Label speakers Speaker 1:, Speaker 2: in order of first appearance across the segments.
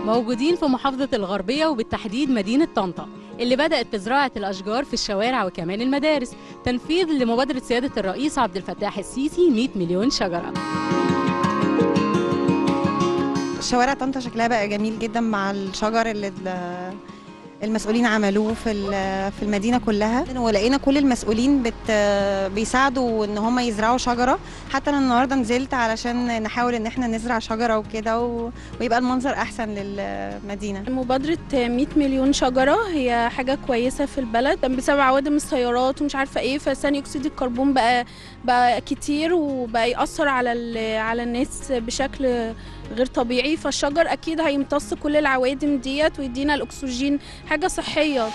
Speaker 1: موجودين في محافظة الغربية وبالتحديد مدينة طنطا اللي بدأت بزراعة الأشجار في الشوارع وكمان المدارس تنفيذ لمبادرة سيادة الرئيس عبد الفتاح السيسي 100 مليون شجرة
Speaker 2: شوارع طنطا شكلها بقى جميل جدا مع الشجر اللي ال- المسؤولين عملوه في ال- في المدينه كلها ولقينا كل المسؤولين بت بيساعدوا ان هم يزرعوا شجره حتى انا النهارده نزلت علشان نحاول ان احنا نزرع شجره وكده و- ويبقى المنظر احسن للمدينه
Speaker 3: مبادرة 100 مليون شجرة هي حاجة كويسة في البلد بسبب عوادم السيارات ومش عارفة ايه فثاني أكسيد الكربون بقى بقى كتير وبقى يأثر على ال- على الناس بشكل غير طبيعي فالشجر أكيد هيمتص كل العوادم ديت ويدينا الأكسجين حاجة صحية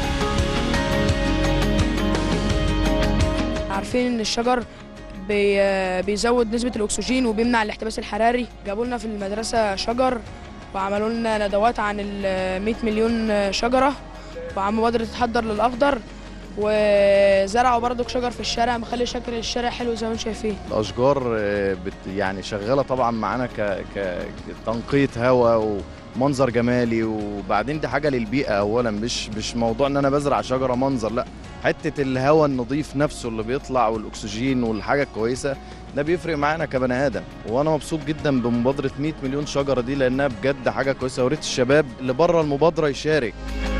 Speaker 4: عارفين ان الشجر بي بيزود نسبة الأكسجين وبيمنع الاحتباس الحراري جابوا لنا في المدرسة شجر وعملوا لنا ندوات عن ال 100 مليون شجرة وعن مبادرة تحضر للأخضر وزرعوا برضك شجر في الشارع مخلي شكل الشارع حلو زي ما انتم شايفين
Speaker 5: الاشجار آه، بت يعني شغاله طبعا معانا ك ك تنقيه هواء ومنظر جمالي وبعدين دي حاجه للبيئه اولا مش مش موضوع ان انا بزرع شجره منظر لا حته الهواء النظيف نفسه اللي بيطلع والاكسجين والحاجه الكويسه ده بيفرق معانا كبني ادم وانا مبسوط جدا بمبادره 100 مليون شجره دي لانها بجد حاجه كويسه وريت الشباب اللي بره المبادره يشارك